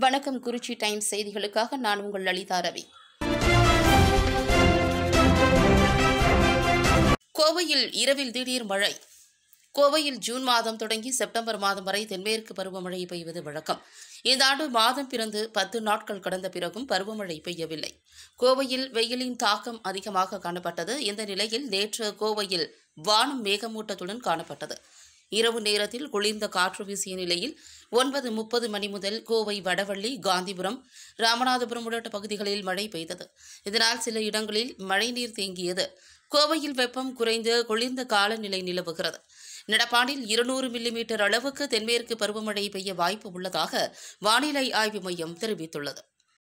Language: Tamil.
வணக்கம் குறிச்சி டைம்ஸ் செய்திகளுக்காக நான் உங்கள் லலிதா ரவி கோவையில் இரவில் திடீர் மழை கோவையில் ஜூன் மாதம் தொடங்கி செப்டம்பர் மாதம் வரை தென்மேற்கு பருவமழை பெய்வது வழக்கம் இந்த ஆண்டு மாதம் பிறந்து பத்து நாட்கள் கடந்த பிறகும் பருவமழை பெய்யவில்லை கோவையில் வெயிலின் தாக்கம் அதிகமாக காணப்பட்டது இந்த நிலையில் நேற்று கோவையில் வானம் மேகமூட்டத்துடன் காணப்பட்டது இரவு நேரத்தில் குளிர்ந்த காற்று வீசிய நிலையில் ஒன்பது முப்பது மணி முதல் கோவை வடவள்ளி காந்திபுரம் ராமநாதபுரம் உள்ளிட்ட பகுதிகளில் மழை பெய்தது இதனால் சில இடங்களில் மழைநீர் தேங்கியது கோவையில் வெப்பம் குறைந்து குளிர்ந்த காலநிலை நிலவுகிறது நடப்பாண்டில் இருநூறு மில்லிமீட்டர் அளவுக்கு தென்மேற்கு பருவமழை பெய்ய வாய்ப்பு உள்ளதாக வானிலை ஆய்வு மையம் தெரிவித்துள்ளது